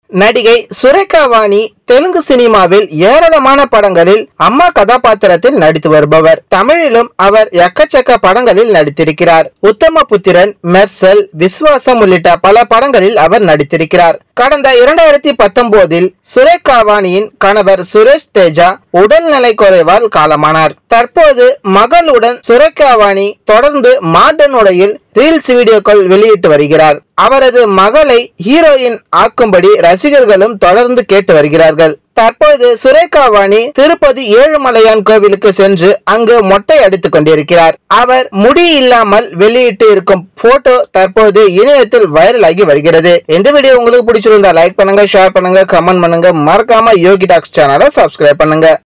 நடிகை சுரேகா வாணி தெலுங்கு சினிமாவில் ஏராளமான படங்களில் அம்மா கதாபாத்திரத்தில் நடித்து வருபவர் தமிழிலும் அவர் எக்கச்சக்க படங்களில் நடித்திருக்கிறார் உத்தம புத்திரன் மெர்சல் விஸ்வாசம் உள்ளிட்ட பல படங்களில் அவர் நடித்திருக்கிறார் கடந்த இரண்டாயிரத்தி பத்தொன்பதில் சுரேகா வாணியின் கணவர் சுரேஷ் தேஜா உடல்நலை குறைவால் காலமானார் தற்போது மகளுடன் சுரேகா வாணி தொடர்ந்து மாடர்ன் உடையில் ரீல்ஸ் வீடியோக்கள் வெளியிட்டு வருகிறார் அவரது மகளை ஹீரோயின் ஆக்கும்படி ரசிகர்களும் தொடர்ந்து கேட்டு வருகிறார்கள் தற்போது சுரேகா வாணி திருப்பதி ஏழுமலையான் கோவிலுக்கு சென்று அங்கு மொட்டை அடித்துக் கொண்டிருக்கிறார் அவர் முடி இல்லாமல் வெளியிட்டு இருக்கும் போட்டோ தற்போது இணையத்தில் வைரல் ஆகி வருகிறது இந்த வீடியோ உங்களுக்கு பிடிச்சிருந்தா லைக் பண்ணுங்க ஷேர் பண்ணுங்க கமெண்ட் பண்ணுங்க மறக்காம யோகி டாக்ஸ் சேனலை சப்ஸ்கிரைப் பண்ணுங்க